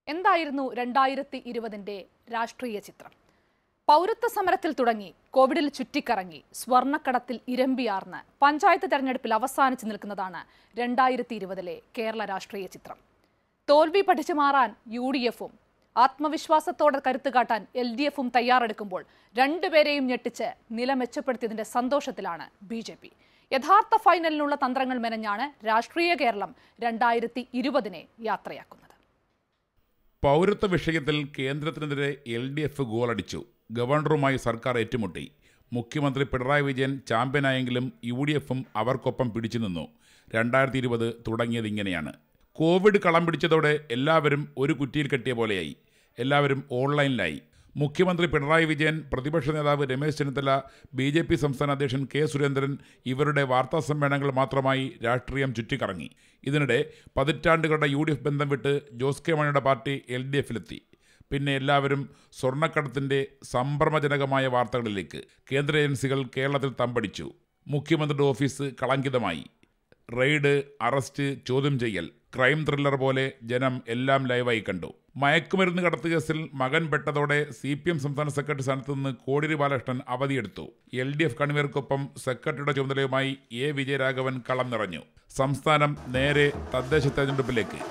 എന്തായിരുന്നു രണ്ടായിരത്തി ഇരുപതിന്റെ രാഷ്ട്രീയ ചിത്രം പൗരത്വ സമരത്തിൽ തുടങ്ങി കോവിഡിൽ ചുറ്റിക്കറങ്ങി സ്വർണ്ണക്കടത്തിൽ ഇരമ്പിയാർന്ന് പഞ്ചായത്ത് തെരഞ്ഞെടുപ്പിൽ അവസാനിച്ചു നിൽക്കുന്നതാണ് രണ്ടായിരത്തി ഇരുപതിലെ കേരള രാഷ്ട്രീയ ചിത്രം തോൽവി പഠിച്ചു മാറാൻ യു ഡി എഫും ആത്മവിശ്വാസത്തോടെ കരുത്ത് കാട്ടാൻ എൽ ഡി എഫും തയ്യാറെടുക്കുമ്പോൾ രണ്ടുപേരെയും ഞെട്ടിച്ച് നില മെച്ചപ്പെടുത്തിയതിന്റെ സന്തോഷത്തിലാണ് ബി ജെ പി യഥാർത്ഥ ഫൈനലിനുള്ള തന്ത്രങ്ങൾ മെനഞ്ഞാണ് രാഷ്ട്രീയ കേരളം രണ്ടായിരത്തി ഇരുപതിനെ യാത്രയാക്കുന്നത് പൗരത്വ വിഷയത്തിൽ കേന്ദ്രത്തിനെതിരെ എൽ ഡി എഫ് ഗോളടിച്ചു ഗവർണറുമായി സർക്കാർ ഏറ്റുമുട്ടി മുഖ്യമന്ത്രി പിണറായി വിജയൻ ചാമ്പ്യനായെങ്കിലും യു ഡി എഫും അവർക്കൊപ്പം പിടിച്ചു നിന്നു രണ്ടായിരത്തി ഇരുപത് തുടങ്ങിയത് ഇങ്ങനെയാണ് കോവിഡ് കളം പിടിച്ചതോടെ എല്ലാവരും ഒരു കുറ്റിയിൽ കെട്ടിയ പോലെയായി എല്ലാവരും ഓൺലൈനിലായി മുഖ്യമന്ത്രി പിണറായി വിജയൻ പ്രതിപക്ഷ നേതാവ് Ramesh Chennithala B J P സംസ്ഥാന അധ്യക്ഷൻ കെ സുരേന്ദ്രൻ ഇവരുടെ വാർത്താ സമ്മേളനങ്ങൾ മാത്രമായി രാഷ്ട്രീയം ചുറ്റിക്കറങ്ങി ഇതിനിടെ പതിറ്റാണ്ടുകളുടെ യു ഡി എഫ് ബന്ധം വിട്ട് ജോസ് കെ മാണിയുടെ പാർട്ടി എൽ ഡി എഫിലെത്തി പിന്നെ എല്ലാവരും സ്വർണ്ണക്കടത്തിൻ്റെ സംഭ്രമജനകമായ വാർത്തകളിലേക്ക് കേന്ദ്ര ഏജൻസികൾ കേരളത്തിൽ തമ്പടിച്ചു മുഖ്യമന്ത്രിയുടെ ഓഫീസ് കളങ്കിതമായി റെയ്ഡ് അറസ്റ്റ് ചോദ്യം ചെയ്യൽ ക്രൈം ത്രില്ലർ പോലെ ജനം എല്ലാം ലൈവായി കണ്ടു മയക്കുമരുന്ന് കടത്ത് കേസിൽ മകൻ പെട്ടതോടെ സി പി എം സംസ്ഥാന സെക്രട്ടറി സ്ഥാനത്ത് നിന്ന് കോടിയേരി ബാലകൃഷ്ണൻ അവധിയെടുത്തു എൽ ഡി എഫ് കൺവീനർക്കൊപ്പം സെക്രട്ടറിയുടെ ചുമതലയുമായി എ വിജയരാഘവൻ കളം നിറഞ്ഞു സംസ്ഥാനം നേരെ തദ്ദേശ തെരഞ്ഞെടുപ്പിലേക്ക്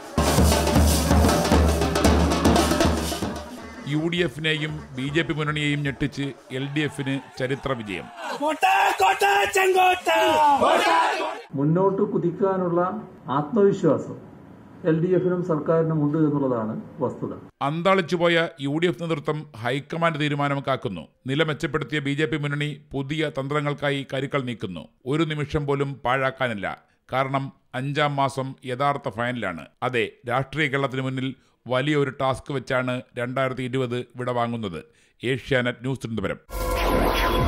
യു ഡി എഫിനെയും ബി ജെ പി മുന്നണിയെയും ഞെട്ടിച്ച് എൽ ഡി എഫിന് ചരിത്ര വിജയം കോട്ട കോട്ട ചെങ്കോട്ട മുന്നോട്ട് കുതിക്കാനുള്ള ആത്മവിശ്വാസം എൽ ഡി എഫിനും സർക്കാരിനും ഉണ്ട് എന്നുള്ളതാണ് വസ്തുത അന്താളിച്ചുപോയ യു ഡി എഫ് നേതൃത്വം ഹൈക്കമാൻഡ് തീരുമാനം കാക്കുന്നു നില മെച്ചപ്പെടുത്തിയ ബി ജെ പി മുന്നണി പുതിയ തന്ത്രങ്ങൾക്കായി കരുക്കൾ നീക്കുന്നു ഒരു നിമിഷം പോലും പാഴാക്കാനില്ല കാരണം അഞ്ചാം മാസം യഥാർത്ഥ ഫൈനലാണ് അതെ രാഷ്ട്രീയ കേരളത്തിന് മുന്നിൽ വലിയൊരു ടാസ്ക് വെച്ചാണ് രണ്ടായിരത്തി ഇരുപത് വിടവാങ്ങുന്നത് ഏഷ്യാനെറ്റ് ന്യൂസ് തിരുവനന്തപുരം